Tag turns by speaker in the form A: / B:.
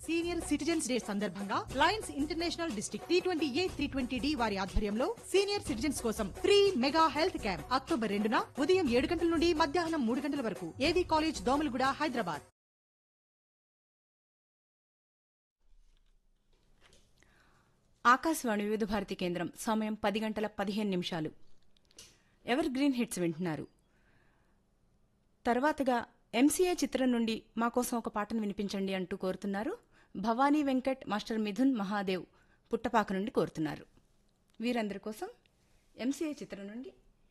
A: senior citizens day సందర్భంగా lions international district T twenty A three twenty D వారి ఆధ్వర్యంలో senior citizens కోసం free mega health camp October రెండున ఉదయం ఏడు గంటల నుండి మధ్యాహ్నం మూడు గంటల వరకు ఏవీ కాలేజ్ దోమలగూడ హైదరాబాద్
B: ఆకాశవాణి వివిధ భారతి కేంద్రం సమయం పది గంటల పదిహేను నిమిషాలు ఎవర్ గ్రీన్ హిట్స్ వింటున్నారు తర్వాతగా ఎంసీఏ చిత్రం నుండి మా కోసం ఒక పాటను వినిపించండి అంటూ కోరుతున్నారు భవానీ వెంకట్ మాస్టర్ మిథున్ మహాదేవ్ పుట్టపాక నుండి కోరుతున్నారు వీరందరి కోసం ఎంసీఏ చిత్రం నుండి